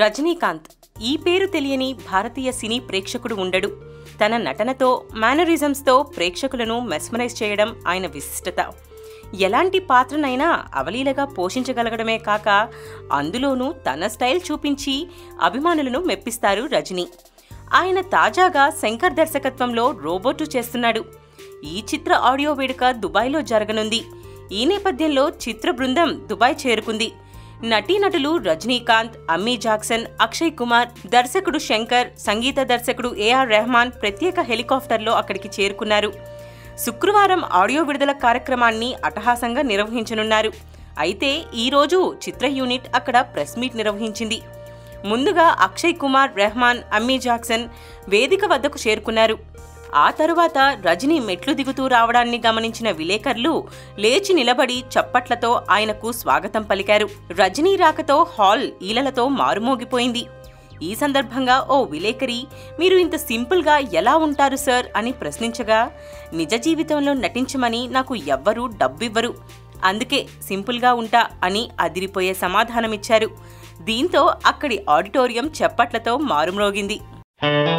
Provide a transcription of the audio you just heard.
రజనీకాంత్ ఈ పేరు తెలియని భారతీయ సినీ ప్రేక్షకుడు ఉండడు తన నటనతో మేనరిజమ్స్తో ప్రేక్షకులను మెస్మరైజ్ చేయడం ఆయన విశిష్టత ఎలాంటి పాత్రనైనా అవలీలగా పోషించగలగడమే కాక అందులోనూ తన స్టైల్ చూపించి అభిమానులను మెప్పిస్తారు రజనీ ఆయన తాజాగా శంకర్ దర్శకత్వంలో రోబోటు చేస్తున్నాడు ఈ చిత్ర ఆడియో వేడుక దుబాయ్లో జరగనుంది ఈ నేపథ్యంలో చిత్ర బృందం దుబాయ్ చేరుకుంది నటీనటులు రజనీకాంత్ అమ్మీ జాక్సన్ అక్షయ్ కుమార్ దర్శకుడు శంకర్ సంగీత దర్శకుడు ఏఆర్ రెహమాన్ ప్రత్యేక హెలికాప్టర్లో అక్కడికి చేరుకున్నారు శుక్రవారం ఆడియో విడుదల కార్యక్రమాన్ని అట్టహాసంగా నిర్వహించనున్నారు అయితే ఈరోజు చిత్ర యూనిట్ అక్కడ ప్రెస్ మీట్ నిర్వహించింది ముందుగా అక్షయ్ కుమార్ రెహమాన్ అమ్మీ జాక్సన్ వేదిక వద్దకు చేరుకున్నారు ఆ తరువాత రజనీ మెట్లు దిగుతూ రావడాన్ని గమనించిన విలేకరులు లేచి నిలబడి చప్పట్లతో ఆయనకు స్వాగతం పలికారు రజనీ రాకతో హాల్ ఈలలతో మారుమోగిపోయింది ఈ సందర్భంగా ఓ విలేకరి మీరు ఇంత సింపుల్గా ఎలా ఉంటారు సార్ అని ప్రశ్నించగా నిజ జీవితంలో నటించమని నాకు ఎవ్వరూ డబ్బివ్వరు అందుకే సింపుల్గా ఉంటా అని అదిరిపోయే సమాధానమిచ్చారు దీంతో అక్కడి ఆడిటోరియం చప్పట్లతో మారుమ్రోగింది